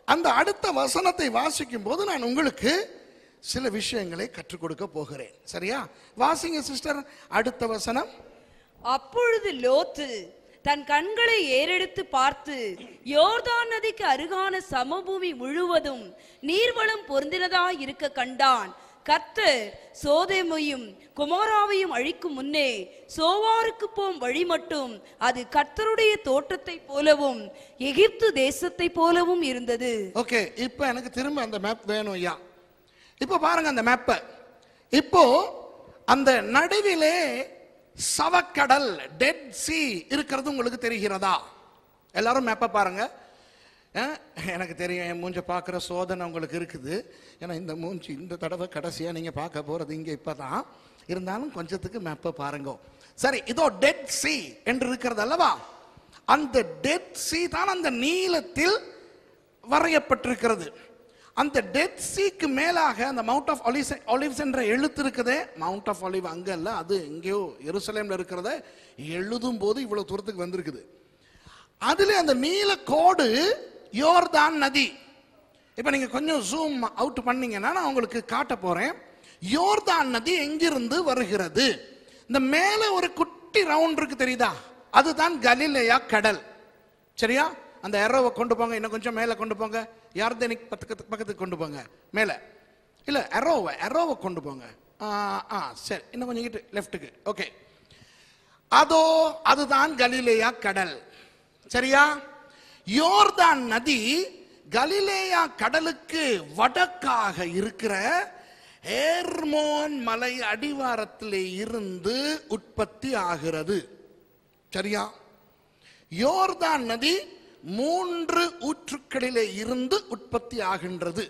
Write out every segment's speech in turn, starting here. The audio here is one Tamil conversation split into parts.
அந்த அடுத்த வசனத்தை வாசிக்கும் போது நான் உங்களுக்கு சில விஷயங்களை கற்றுக் கொடுக்க போகிறேன் சரியா வாசிங்க சிஸ்டர் அடுத்த வசனம் அப்பொழுது லோத்து தன் கண்களை ஏறெடுத்து பார்த்து யோர்தான் நதிக்கு அருகான சமபூமி முழுவதும் நீர்வளம் பொருந்தினதாய் இருக்க கண்டான் கர்த்தர் சோதேமையும் குமாராவையும் அழிக்கும் முன்னே சோவாருக்கு போம் வழி மட்டும் அது கர்த்தருடைய தோட்டத்தைப் போலவும் எகிப்து தேசத்தைப் போலவும் இருந்தது ஓகே இப்போ எனக்கு திரும்ப அந்த மேப் வேணும் ஐயா இப்போ பாருங்க அந்த மேப்பை இப்போ அந்த நடுவிலே சவக்கடல் டெட் சி இருக்கிறது உங்களுக்கு தெரிகிறதா எல்லாரும் மேப்பை பாருங்க அஹ், எனக்கு தெரியும் என் மூஞ்ச பார்க்குற சோதனை உங்களுக்கு இருக்குது ஏன்னா இந்த மூஞ்சி இந்த தடவை கடைசியாக நீங்கள் பார்க்க போகிறது இங்கே இப்போ தான் இருந்தாலும் கொஞ்சத்துக்கு மேப்பை பாருங்க சரி இதோ டெட் சி என்று இருக்கிறது அல்லவா அந்த டெட் சி தான் அந்த நீளத்தில் வரையப்பட்டிருக்கிறது அந்த டெட் சீக்கு மேலாக அந்த மவுண்ட் ஆஃப் ஒலிவ்ஸ் ஒலிவ்ஸ் என்ற எழுத்து இருக்குதே மவுண்ட் ஆஃப் ஒலிவ் அங்க இல்ல அது எங்கேயோ எருசலேம்ல இருக்கிறத எழுதும் போது இவ்வளவு தூரத்துக்கு வந்திருக்குது அதுல அந்த நீல கோடு யோர்தான் நதி இப்போ நீங்க கொஞ்சம் ஜூம் அவுட் பண்ணீங்கன்னா நான் உங்களுக்கு காட்ட போறேன் யோர்தான் நதி எங்கிருந்து வருகிறது இந்த மேலே ஒரு குட்டி ரவுண்ட் இருக்கு தெரியுதா அதுதான் கலிலேயா கடல் சரியா அந்த எரோவை கொண்டு போங்க இன்னும் கொஞ்சம் மேலே கொண்டு போங்க யார்தனிக் பக்கத்துக்கு பக்கத்துக்கு கொண்டு போங்க மேலே இல்லை எரோவை எரோவை கொண்டு போங்க ஆ ஆ சரி இன்னும் கொஞ்சம் கிட்ட லெஃப்ட்டுக்கு ஓகே அதோ அதுதான் கலிலேயா கடல் சரியா யோர்தான் நதி கலிலேயா கடலுக்கு வடக்காக இருக்கிற ஏர்மோன் மலை அடிவாரத்திலே இருந்து உற்பத்தி ஆகிறது சரியா யோர்தான் நதி மூன்று ஊற்றுக்களிலே இருந்து உற்பத்தி ஆகின்றது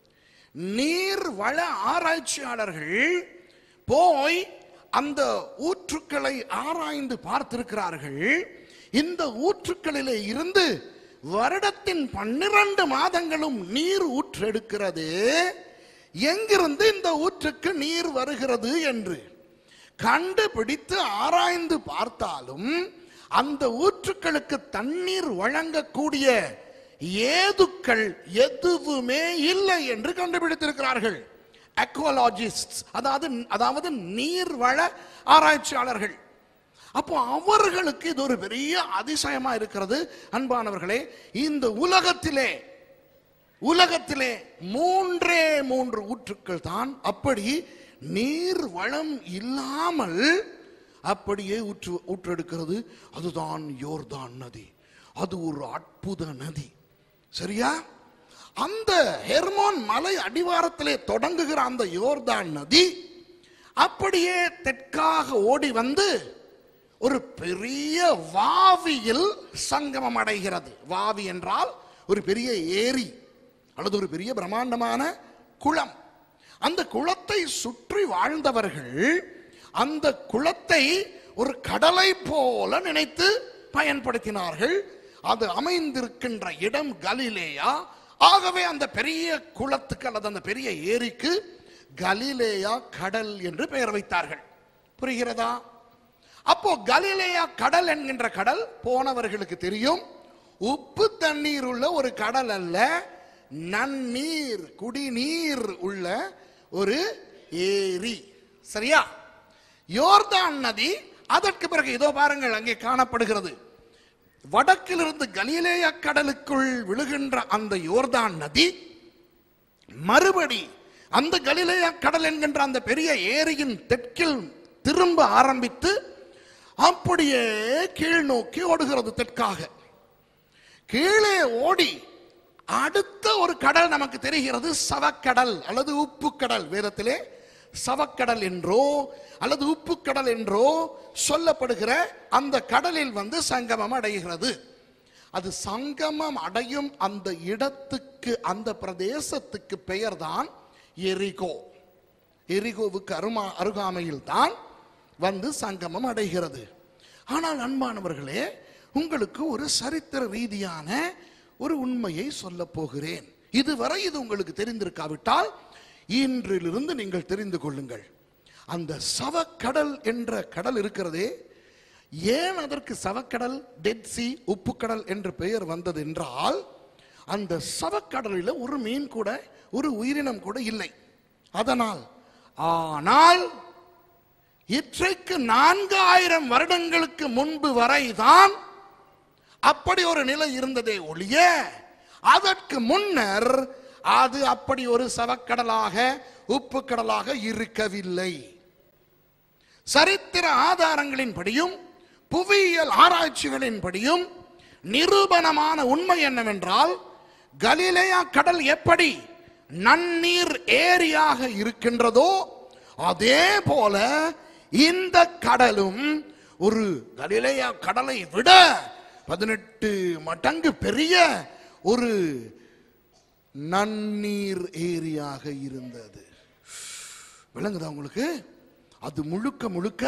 நீர் வள ஆராய்ச்சியாளர்கள் போய் அந்த ஊற்றுக்களை ஆராய்ந்து பார்த்திருக்கிறார்கள் இந்த ஊற்றுக்களிலே இருந்து வருடத்தின் பன்னிரண்டு மாதங்களும் நீர் ஊற்றெடுக்கிறது எங்கிருந்து இந்த ஊற்றுக்கு நீர் வருகிறது என்று கண்டுபிடித்து ஆராய்ந்து பார்த்தாலும் அந்த ஊற்றுக்களுக்கு தண்ணீர் வழங்கக்கூடிய ஏதுக்கள் எதுவுமே இல்லை என்று கண்டுபிடித்திருக்கிறார்கள் அக்வாலஜிஸ்ட் அதாவது அதாவது நீர்வள ஆராய்ச்சியாளர்கள் அப்போ அவர்களுக்கு இது ஒரு பெரிய அதிசயமா இருக்கிறது அன்பானவர்களே இந்த உலகத்திலே உலகத்திலே மூன்றே மூன்று ஊற்றுக்கள் தான் அப்படி நீர் வளம் இல்லாமல் அப்படியே ஊற்று ஊற்றெடுக்கிறது அதுதான் யோர்தான் நதி அது ஒரு அற்புத நதி சரியா அந்த ஹெர்மோன் மலை அடிவாரத்திலே தொடங்குகிற அந்த யோர்தான் நதி அப்படியே தெற்காக ஓடி வந்து ஒரு பெரிய வாவியில் சங்கமம் அடைகிறது வாவி என்றால் ஒரு பெரிய ஏரி அல்லது ஒரு பெரிய பிரம்மாண்டமான குளம் அந்த குளத்தை சுற்றி வாழ்ந்தவர்கள் அந்த குளத்தை ஒரு கடலை போல நினைத்து பயன்படுத்தினார்கள் அது அமைந்திருக்கின்ற இடம் கலிலேயா ஆகவே அந்த பெரிய குளத்துக்கு அல்லது அந்த பெரிய ஏரிக்கு கலிலேயா கடல் என்று பெயர் வைத்தார்கள் புரிகிறதா அப்போ கலிலேயா கடல் என்கின்ற கடல் போனவர்களுக்கு தெரியும் உப்பு தண்ணீர் உள்ள ஒரு கடல் அல்ல நன்னீர் குடிநீர் உள்ள ஒரு ஏரி சரியா யோர்தான் நதி அதற்கு பிறகு இதோ பாருங்கள் அங்கே காணப்படுகிறது வடக்கிலிருந்து கலிலேயா கடலுக்குள் விழுகின்ற அந்த யோர்தான் நதி மறுபடி அந்த கலிலேயா கடல் என்கின்ற அந்த பெரிய ஏரியின் தெற்கில் திரும்ப ஆரம்பித்து அப்படியே கீழ் நோக்கி ஓடுகிறது தெற்காக கீழே ஓடி அடுத்த ஒரு கடல் நமக்கு தெரிகிறது சவக்கடல் அல்லது உப்புக்கடல் வேதத்திலே சவக்கடல் என்றோ அல்லது உப்புக்கடல் என்றோ சொல்லப்படுகிற அந்த கடலில் வந்து சங்கமம் அடைகிறது அது சங்கமம் அடையும் அந்த இடத்துக்கு அந்த பிரதேசத்துக்கு பெயர்தான் எரிகோ எரிகோவுக்கு அருமா அருகாமையில் தான் வந்து சங்கமம் அடைகிறது ஆனால் அன்பானவர்களே உங்களுக்கு ஒரு சரித்திர ரீதியான ஒரு உண்மையை சொல்ல போகிறேன் இதுவரை இது உங்களுக்கு தெரிந்திருக்காவிட்டால் இன்றிலிருந்து நீங்கள் தெரிந்து கொள்ளுங்கள் அந்த சவக்கடல் என்ற கடல் இருக்கிறதே ஏன் அதற்கு சவக்கடல் டெட் சி உப்புக்கடல் என்ற பெயர் வந்தது என்றால் அந்த சவக்கடலில் ஒரு மீன் கூட ஒரு உயிரினம் கூட இல்லை அதனால் ஆனால் இற்றைக்கு நான்காயிரம் வருடங்களுக்கு முன்பு வரைதான் அப்படி ஒரு நிலை இருந்ததே ஒழிய அதற்கு முன்னர் அது அப்படி ஒரு சவக்கடலாக உப்பு கடலாக இருக்கவில்லை சரித்திர ஆதாரங்களின்படியும் புவியியல் ஆராய்ச்சிகளின்படியும் நிரூபணமான உண்மை என்னவென்றால் கலிலேயா கடல் எப்படி நன்னீர் ஏரியாக இருக்கின்றதோ அதே போல இந்த கடலும் ஒரு கலிலேயா கடலை விட பதினெட்டு மடங்கு பெரிய ஒரு நன்னீர் ஏரியாக இருந்தது விளங்குதா உங்களுக்கு அது முழுக்க முழுக்க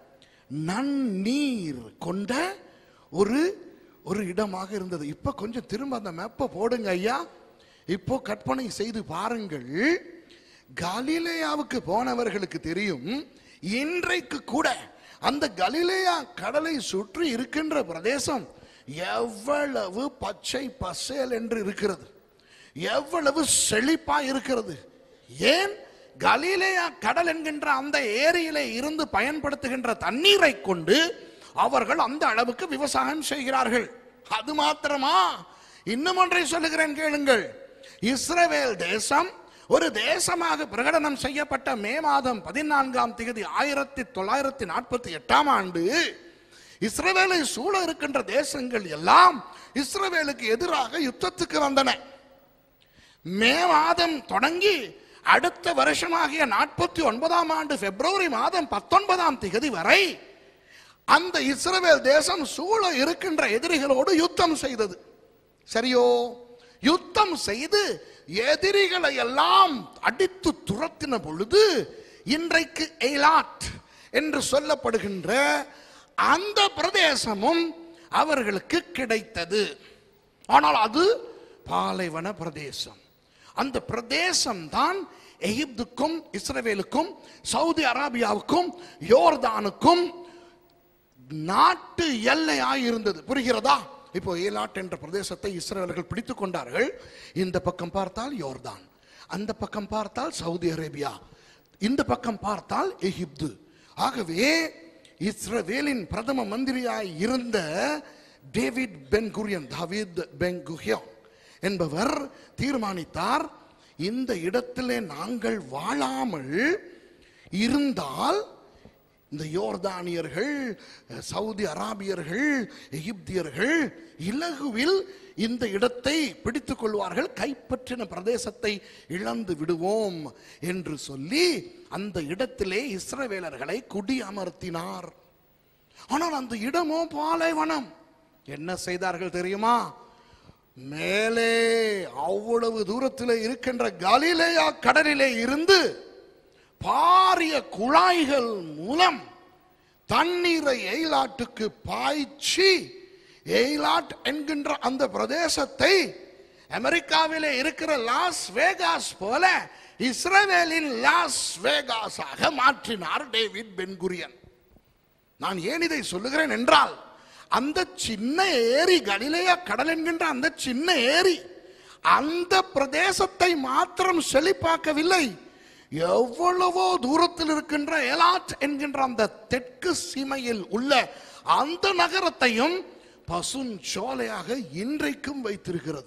நன்னீர் கொண்ட ஒரு ஒரு இடமாக இருந்தது இப்ப கொஞ்சம் திரும்ப அந்த மேப்பை போடுங்க ஐயா இப்போ கற்பனை செய்து பாருங்கள் கலிலேயாவுக்கு போனவர்களுக்கு தெரியும் இன்றைக்கு கூட அந்த கலிலேயா கடலை சுற்றி இருக்கின்ற பிரதேசம் எவ்வளவு பச்சை பசேல் என்று இருக்கிறது எவ்வளவு செழிப்பா இருக்கிறது ஏன் கலிலேயா கடல் என்கின்ற அந்த ஏரியிலே இருந்து பயன்படுத்துகின்ற தண்ணீரை கொண்டு அவர்கள் அந்த அளவுக்கு விவசாயம் செய்கிறார்கள் அது மாத்திரமா இன்னும் ஒன்றை சொல்லுகிறேன் கேளுங்கள் இஸ்ரவேல் தேசம் ஒரு தேசமாக பிரகடனம் செய்யப்பட்ட மே மாதம் பதினான்காம் தேதி ஆயிரத்தி தொள்ளாயிரத்தி நாற்பத்தி எட்டாம் ஆண்டு இஸ்ரவேலை சூழ இருக்கின்ற தேசங்கள் எல்லாம் இஸ்ரவேலுக்கு எதிராக யுத்தத்துக்கு வந்தன மே மாதம் தொடங்கி அடுத்த வருஷமாகிய நாற்பத்தி ஒன்பதாம் ஆண்டு பிப்ரவரி மாதம் பத்தொன்பதாம் திகதி வரை அந்த இஸ்ரவேல் தேசம் சூழ இருக்கின்ற எதிரிகளோடு யுத்தம் செய்தது சரியோ யுத்தம் செய்து எதிரிகளை எல்லாம் அடித்து துரத்தின பொழுது இன்றைக்கு எய்லாட் என்று சொல்லப்படுகின்ற அந்த பிரதேசமும் அவர்களுக்கு கிடைத்தது ஆனால் அது பாலைவன பிரதேசம் அந்த பிரதேசம் தான் எகிப்துக்கும் இஸ்ரவேலுக்கும் சவுதி அரேபியாவுக்கும் யோர்தானுக்கும் நாட்டு எல்லையாய் இருந்தது புரிகிறதா இப்போ ஏலாட் என்ற பிரதேசத்தை இஸ்ரவேலர்கள் பிடித்துக் கொண்டார்கள் இந்த பக்கம் பார்த்தால் யோர்தான் அந்த பக்கம் பார்த்தால் சவுதி அரேபியா இந்த பக்கம் பார்த்தால் எகிப்து ஆகவே இஸ்ரவேலின் பிரதம மந்திரியாய் இருந்த டேவிட் பென் குரியன் தாவீத் பென் குஹியோன் என்பவர் தீர்மானித்தார் இந்த இடத்திலே நாங்கள் வாழாமல் இருந்தால் இந்த யோர்தானியர்கள் சவுதி அராபியர்கள் எகிப்தியர்கள் இலகுவில் இந்த இடத்தை பிடித்துக் கொள்வார்கள் கைப்பற்றின பிரதேசத்தை இழந்து விடுவோம் என்று சொல்லி அந்த இடத்திலே இஸ்ரவேலர்களை குடி அமர்த்தினார் ஆனால் அந்த இடமோ பாலைவனம் என்ன செய்தார்கள் தெரியுமா மேலே அவ்வளவு தூரத்தில் இருக்கின்ற கலிலேயா கடலிலே இருந்து பாரிய குழாய்கள் மூலம் தண்ணீரை எய்லாட்டுக்கு பாய்ச்சி எய்லாட் என்கின்ற அந்த பிரதேசத்தை அமெரிக்காவிலே இருக்கிற லாஸ் வேகாஸ் போல இஸ்ரவேலின் லாஸ் வேகாஸாக மாற்றினார் டேவிட் பென்குரியன் நான் ஏன் இதை சொல்லுகிறேன் என்றால் அந்த சின்ன ஏரி கலிலேயா கடல் என்கின்ற அந்த சின்ன ஏரி அந்த பிரதேசத்தை மாத்திரம் செழிப்பாக்கவில்லை எவ்வளவோ தூரத்தில் இருக்கின்ற எலாட் என்கின்ற அந்த தெற்கு சீமையில் உள்ள அந்த நகரத்தையும் பசுஞ்சோலையாக இன்றைக்கும் வைத்திருக்கிறது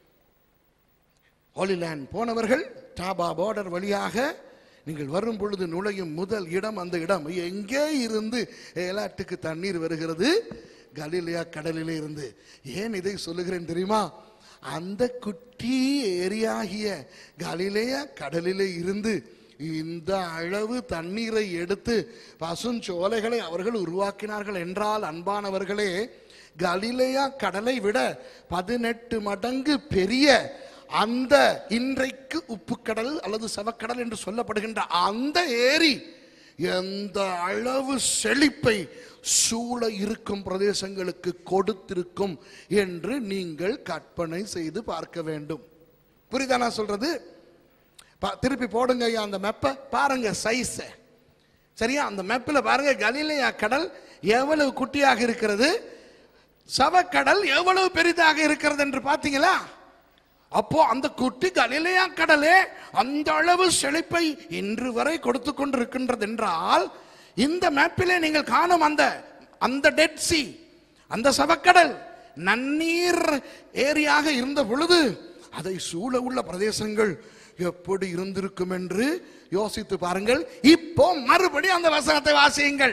ஹோலிலேண்ட் போனவர்கள் டாபா பார்டர் வழியாக நீங்கள் வரும் பொழுது நுழையும் முதல் இடம் அந்த இடம் எங்கே இருந்து ஏலாட்டுக்கு தண்ணீர் வருகிறது கலிலியா கடலிலே இருந்து ஏன் இதை சொல்லுகிறேன் தெரியுமா அந்த குட்டி ஏரியாகிய கலிலேயா கடலிலே இருந்து இந்த அளவு தண்ணீரை எடுத்து பசுஞ்சோலைகளை அவர்கள் உருவாக்கினார்கள் என்றால் அன்பானவர்களே கலிலேயா கடலை விட பதினெட்டு மடங்கு பெரிய அந்த இன்றைக்கு உப்புக்கடல் அல்லது சவக்கடல் என்று சொல்லப்படுகின்ற அந்த ஏரி எந்த அளவு செழிப்பை சூழ இருக்கும் பிரதேசங்களுக்கு கொடுத்திருக்கும் என்று நீங்கள் கற்பனை செய்து பார்க்க வேண்டும் புரியுதா நான் சொல்றது பா- திருப்பி போடுங்க ஐயா அந்த மெப்பை பாருங்க சைஸ் சரியா அந்த மெப்பில் பாருங்க கலிலேயா கடல் எவ்வளவு குட்டியாக இருக்கிறது சவக்கடல் எவ்வளவு பெரிதாக இருக்கிறது என்று பார்த்தீங்களா அப்போ அந்த குட்டி கலிலேயா கடலே அந்த அளவு செழிப்பை இன்று வரை கொடுத்து கொண்டிருக்கின்றது என்றால் இந்த மேப்பிலே நீங்கள் காணும் அந்த அந்த டெட் சி அந்த சவக்கடல் நன்னீர் ஏரியாக இருந்த பொழுது அதை சூழ உள்ள பிரதேசங்கள் எப்படி இருந்திருக்கும் என்று யோசித்து பாருங்கள் இப்போ மறுபடி அந்த வசனத்தை வாசியுங்கள்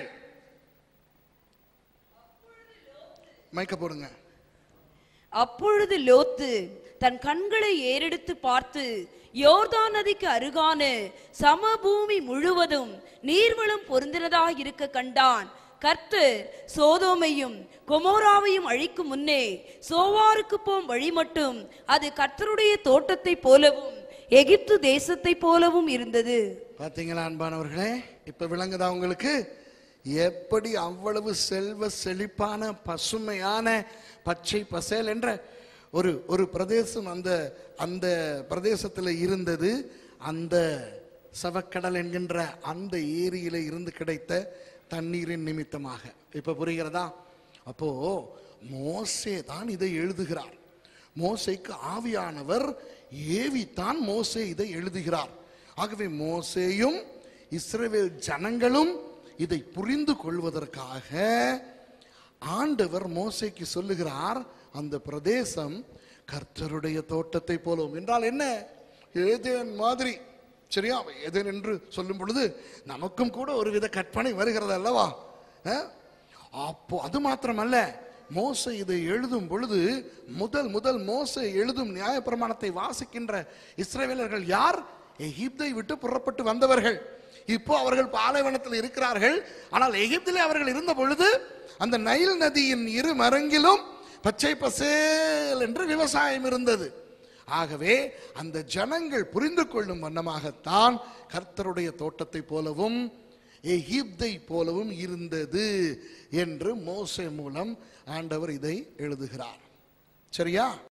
மைக்க போடுங்க அப்பொழுது லோத்து தன் கண்களை ஏறெடுத்து பார்த்து யோர்தான் நதிக்கு அருகான சமபூமி முழுவதும் நீர்வளம் பொருந்தினதாக இருக்க கண்டான் கர்த்தர் சோதோமையும் கொமோராவையும் அழிக்கும் முன்னே சோவாருக்கு போம் வழி மட்டும் அது கர்த்தருடைய தோட்டத்தைப் போலவும் எகிப்து தேசத்தைப் போலவும் இருந்தது பாத்தீங்களா அன்பானவர்களே இப்ப விளங்குதா உங்களுக்கு எப்படி அவ்வளவு செல்வ செழிப்பான பசுமையான பச்சை பசேல் என்ற ஒரு ஒரு பிரதேசம் அந்த அந்த பிரதேசத்தில் இருந்தது அந்த சவக்கடல் என்கின்ற அந்த ஏரியில இருந்து கிடைத்த தண்ணீரின் நிமித்தமாக இப்ப புரிகிறதா அப்போ மோசே தான் இதை எழுதுகிறார் மோசேக்கு ஆவியானவர் ஏவித்தான் மோசே இதை எழுதுகிறார் ஆகவே மோசேயும் இஸ்ரவேல் ஜனங்களும் இதை புரிந்து கொள்வதற்காக ஆண்டவர் மோசேக்கு சொல்லுகிறார் அந்த பிரதேசம் கர்த்தருடைய தோட்டத்தை போலவும் என்றால் என்ன ஏதேன் மாதிரி சரியா ஏதேன் என்று சொல்லும் பொழுது நமக்கும் கூட ஒரு வித கற்பனை வருகிறது அல்லவா அஹ்? அப்போ அது மாத்திரமல்ல மோசே இதை எழுதும் பொழுது முதல் முதல் மோசே எழுதும் நியாயப்பிரமாணத்தை வாசிக்கின்ற இஸ்ரவேலர்கள் யார் எகிப்தை விட்டு புறப்பட்டு வந்தவர்கள் இப்போ அவர்கள் பாலைவனத்தில் இருக்கிறார்கள் ஆனால் எகிப்திலே அவர்கள் இருந்த பொழுது அந்த நைல் நதியின் இரு மரங்கிலும் பச்சை பசேல் என்று விவசாயம் இருந்தது ஆகவே அந்த ஜனங்கள் புரிந்து கொள்ளும் வண்ணமாகத்தான் கர்த்தருடைய தோட்டத்தை போலவும் எகிப்தை போலவும் இருந்தது என்று மோசே மூலம் ஆண்டவர் இதை எழுதுகிறார் சரியா